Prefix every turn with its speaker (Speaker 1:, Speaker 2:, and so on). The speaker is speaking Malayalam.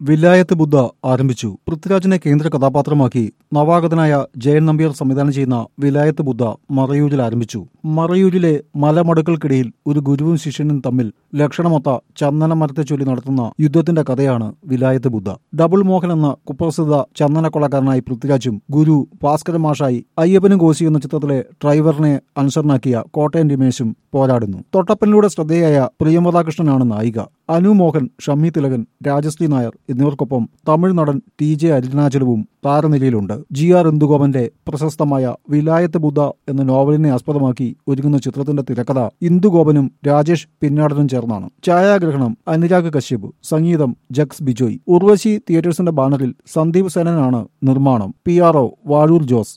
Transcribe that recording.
Speaker 1: വിലായത്ത് ബുദ്ധ ആരംഭിച്ചു പൃഥ്വിരാജിനെ കേന്ദ്ര കഥാപാത്രമാക്കി നവാഗതനായ ജയൻ നമ്പ്യാർ സംവിധാനം ചെയ്യുന്ന വിലായത്ത് ബുദ്ധ മറയൂരിൽ ആരംഭിച്ചു മറയൂരിലെ മലമടുക്കൾക്കിടയിൽ ഒരു ഗുരുവും ശിഷ്യനും തമ്മിൽ ലക്ഷണമൊത്ത ചന്ദന മരത്തെ ചൊല്ലി നടത്തുന്ന യുദ്ധത്തിന്റെ കഥയാണ് വിലായത്ത് ബുദ്ധ ഡബിൾ മോഹൻ എന്ന കുപ്രസിദ്ധ ചന്ദനക്കൊളക്കാരനായി പൃഥ്വിരാജും ഗുരു ഭാസ്കര മാഷായി അയ്യപ്പനും കോശി എന്ന ചിത്രത്തിലെ ഡ്രൈവറിനെ അനുസരണാക്കിയ കോട്ടയം രമേശും പോരാടുന്നു തൊട്ടപ്പനിലൂടെ ശ്രദ്ധേയായ പ്രിയമതാകൃഷ്ണനാണ് നായിക അനു മോഹൻ ഷമ്മി തിലകൻ രാജശ്രീ നായർ എന്നിവർക്കൊപ്പം തമിഴ് നടൻ ടി ജെ അരുണാചലവും താരനിരയിലുണ്ട് ജി ആർ ഇന്ദുഗോപന്റെ പ്രശസ്തമായ വിലായത്ത് ബുദ്ധ എന്ന നോവലിനെ ആസ്പദമാക്കി ഒരുങ്ങുന്ന ചിത്രത്തിന്റെ തിരക്കഥ ഇന്ദുഗോപനും രാജേഷ് പിന്നാടനും ചേർന്നാണ് ഛായാഗ്രഹണം അനുരാഗ് കശ്യപ് സംഗീതം ജക്സ് ബിജോയ് ഉർവശി തിയേറ്റേഴ്സിന്റെ ബാനറിൽ സന്ദീപ് സേനനാണ് നിർമ്മാണം P R O Vazhoor Jose